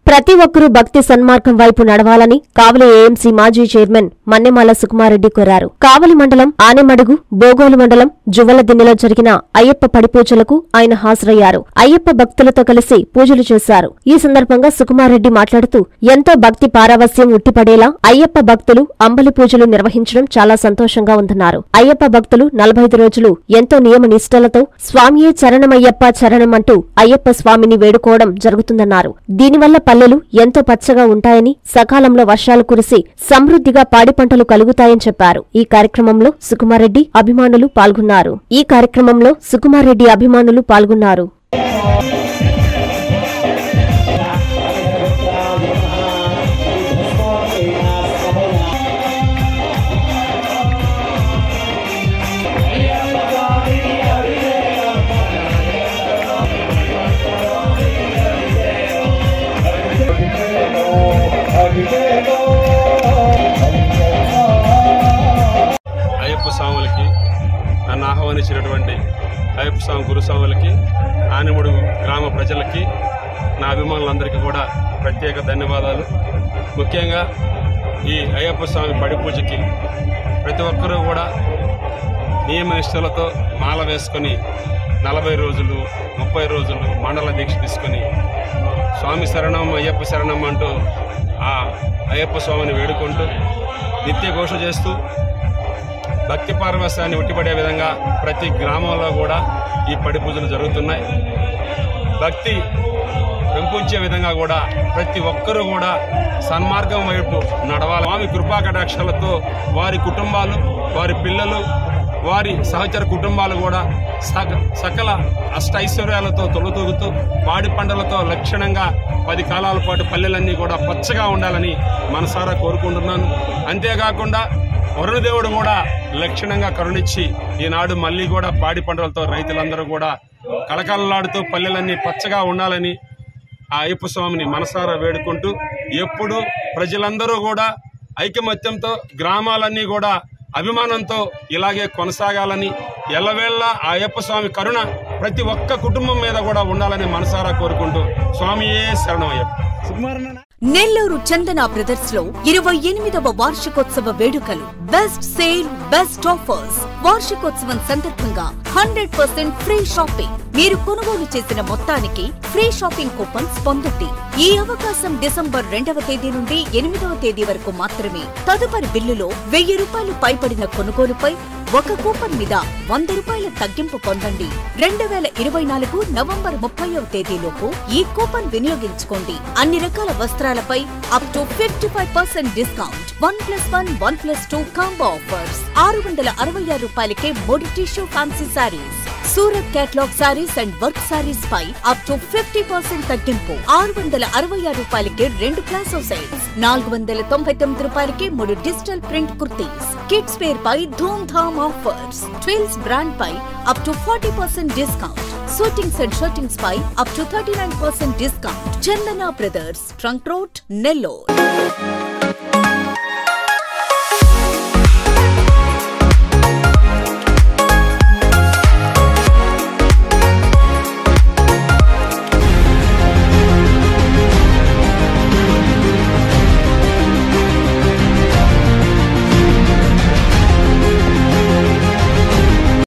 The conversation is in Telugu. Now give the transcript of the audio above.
ప్రతి ఒక్కరూ భక్తి సన్మార్గం వైపు నడవాలని కావలి ఏఎంసీ మాజీ చైర్మన్ మన్నెమాల సుకుమారెడ్డి కోరారు కావలి మండలం ఆనెమడుగు బోగోలు మండలం జువ్వలదిన్నెలో జరిగిన అయ్యప్ప పడిపూజలకు ఆయన హాజరయ్యారు అయ్యప్ప భక్తులతో కలిసి పూజలు చేశారు ఈ సందర్భంగా సుకుమారెడ్డి మాట్లాడుతూ ఎంతో భక్తి పారవస్యం ఉట్టిపడేలా అయ్యప్ప భక్తులు అంబలి పూజలు నిర్వహించడం చాలా సంతోషంగా ఉందన్నారు అయ్యప్ప భక్తులు నలభై రోజులు ఎంతో నియమ నిష్టలతో స్వామియే చరణమయ్యప్ప చరణం అంటూ అయ్యప్ప స్వామిని వేడుకోవడం జరుగుతుందన్నారు దీనివల్ల పల్లెలు ఎంతో పచ్చగా ఉంటాయని సకాలంలో వర్షాలు కురిసి సమృద్ధిగా పాడి పంటలు కలుగుతాయని చెప్పారు ఈ కార్యక్రమంలో సుకుమారెడ్డి అభిమానులు పాల్గొన్నారు ఈ కార్యక్రమంలో సుకుమారెడ్డి అభిమానులు పాల్గొన్నారు అయ్యప్ప స్వాములకి నన్ను ఆహ్వానించినటువంటి అయ్యప్ప స్వామి గురుస్వాములకి ఆనిముడు గ్రామ ప్రజలకి నా అభిమానులందరికీ కూడా ప్రత్యేక ధన్యవాదాలు ముఖ్యంగా ఈ అయ్యప్ప స్వామి పడి పూజకి ప్రతి ఒక్కరూ కూడా నియమ నిష్ఠలతో మాల వేసుకొని నలభై రోజులు ముప్పై రోజులు మండల దీక్ష తీసుకొని స్వామి శరణం అయ్యప్ప శరణం అంటూ ఆ అయ్యప్ప స్వామిని వేడుకుంటూ నిత్య ఘోష చేస్తూ భక్తి పారవస్యాన్ని ఉట్టిపడే విధంగా ప్రతి గ్రామంలో కూడా ఈ పడి పూజలు జరుగుతున్నాయి భక్తి పెంపొంచే విధంగా కూడా ప్రతి ఒక్కరూ కూడా సన్మార్గం వైపు నడవాలి స్వామి కృపా కటాక్షాలతో వారి కుటుంబాలు వారి పిల్లలు వారి సహచర కుటుంబాలు కూడా సక సకల అష్ట ఐశ్వర్యాలతో తొలతూగుతూ పాడి పంటలతో లక్షణంగా పది కాలాల పాటు పల్లెలన్నీ కూడా పచ్చగా ఉండాలని మనసారా కోరుకుంటున్నాను అంతేకాకుండా వరుణదేవుడు కూడా లక్షణంగా కరుణించి ఈనాడు మళ్ళీ కూడా పాడి పంటలతో రైతులందరూ కూడా కళకళలాడుతూ పల్లెలన్నీ పచ్చగా ఉండాలని ఆ అయ్యప్ప స్వామిని మనసారా వేడుకుంటూ ఎప్పుడు ప్రజలందరూ కూడా ఐకమత్యంతో గ్రామాలన్నీ కూడా అభిమానంతో ఇలాగే కొనసాగాలని ఎల్లవేళ ఆ అయ్యప్ప స్వామి కరుణ ప్రతి ఒక్క కుటుంబం మీద కూడా ఉండాలని మనసారా కోరుకుంటూ స్వామియే శరణం అయ్యప్ప నెల్లూరు చందన బ్రదర్స్ లో ఇరవై ఎనిమిదవ వార్షికోత్సవ వేడుకలు బెస్ట్ సేల్ బెస్ట్ ఆఫర్స్ వార్షికోత్సవం సందర్భంగా హండ్రెడ్ పర్సెంట్ ఫ్రీ షాపింగ్ మీరు కొనుగోలు చేసిన మొత్తానికి ఫ్రీ షాపింగ్ కూపన్స్ పొందండి ఈ అవకాశం డిసెంబర్ రెండవ తేదీ నుండి ఎనిమిదవ తేదీ వరకు మాత్రమే తదుపరి బిల్లులో వెయ్యి రూపాయలు పైబడిన కొనుగోలుపై ఒక కూపన్ మీద వంద రూపాయల తగ్గింపు పొందండి రెండు వేల ఇరవై నాలుగు నవంబర్ ముప్పైవ తేదీలోపు ఈ కూపన్ వినియోగించుకోండి అన్ని రకాల వస్త్రాలపై up to fifty five percent discount one plus one one plus two combo offers ఆరు వందల అరవై ఆరు రూపాయలకే మూడు tissue fancy sarees Surat catalogue sarees and work sarees పై అప్ టు ఫిఫ్టీ పర్సెంట్ తగ్గింపు ఆరు వందల అరవై ఆరు రూపాయలకి రెండు క్లాస్ సెట్స్ నాలుగు వందల తొంభై తొమ్మిది రూపాయలకి మూడు digital print kurtis kids wear పై Dhoom Dham offers twills brand పై up to forty percent discount suitings and shirtings పై up to thirty nine percent discount Chandana brothers trunk road Nellore